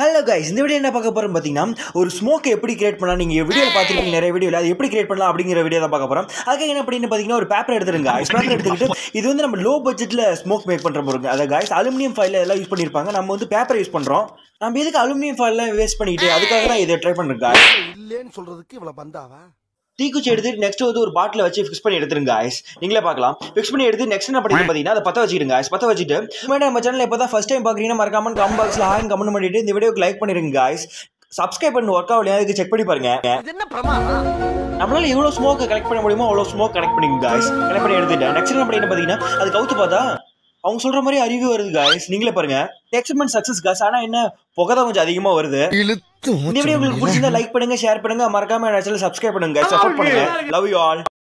Hello guys இந்த video என்ன பார்க்க போறோம் பார்த்தீங்கன்னா ஒரு ஸ்மோக் எப்படி கிரியேட் பண்ணலாம் நீங்கள் வீடியோவில் பார்த்துருக்கீங்க நிறைய வீடியோவில் அது எப்படி கிரியேட் பண்ணலாம் அப்படிங்கிற வீடியோ தான் பார்க்க போகிறோம் அதுக்கு என்ன அப்படின்னு பார்த்தீங்கன்னா ஒரு பேப்பர் எடுத்துருங்க பேப்பர் எடுத்துக்கிட்டு இது வந்து நம்ம லோ பட்ஜெட்டில் ஸ்மோக் மேக் பண்ணுற போகிறோங்க அதை கைஸ் அலுமினியம் ஃபைலில் எல்லாம் யூஸ் பண்ணியிருப்பாங்க நம்ம வந்து பேப்பர் யூஸ் பண்ணுறோம் நம்ம எதுக்கு அலுமினியம் ஃபைல்லாம் வேஸ்ட் பண்ணிட்டு அதுக்காக தான் இதை ட்ரை பண்ணுறேன் guys. இல்லேன்னு சொல்றதுக்கு இவ்வளவு பந்தாவா தீக்குச்சி எடுத்து நெக்ஸ்ட் வந்து ஒரு பாட்டில் வச்சு ஃபிக்ஸ் பண்ணி எடுத்துருங்க guys நீங்களே பார்க்கலாம் ஃபிக்ஸ் பண்ணி எடுத்து நெக்ஸ்ட் என்ன பண்ணிட்டு பார்த்தீங்கன்னா அதை பற்ற வச்சுக்கிடுங்க guys பற்ற வச்சுட்டு மேடம் நம்ம சேனல் இப்போ தான் ஃபஸ்ட் டைம் பார்க்குறீங்கன்னா மறக்காம கமெண்ட் பாக்ஸில் ஹாய் கமெண்ட் பண்ணிட்டு இந்த வீடியோக்கு லைக் பண்ணிருங்க guys சப்ஸ்கிரைப் பண்ணி ஒர்க் ஆகலையா அதுக்கு செக் பண்ணி பாருங்க இது என்ன பிரமாதம் நம்மளால எவ்வளோ ஸ்மோக் கலெக்ட் பண்ண முடியுமோ அவ்வளோ ஸ்மோக் கலெக்ட் பண்ணிங்க guys கலெக்ட் பண்ணி எடுத்துட்டேன் நெக்ஸ்ட் என்ன பண்ணி பார்த்தீங்கன்னா அது கவுத்து பார்த்தா அவங்க சொல்ற மாதிரி அறிவு வருது guys நீங்களே பாருங்க எக்ஸ்பெரிமெண்ட் சக்சஸ் guys ஆனா என்ன புகை தான் கொஞ்சம் அதிகமா வருது இழுத்து இந்த வீடியோ உங்களுக்கு பிடிச்சிருந்தா லைக் பண்ணுங்க ஷேர் பண்ணுங்க மறக்காம சேனல் சப்ஸ்கிரைப் பண்ணுங்க சப்போர்ட் பண்ணுங்க லவ் யூ ஆல்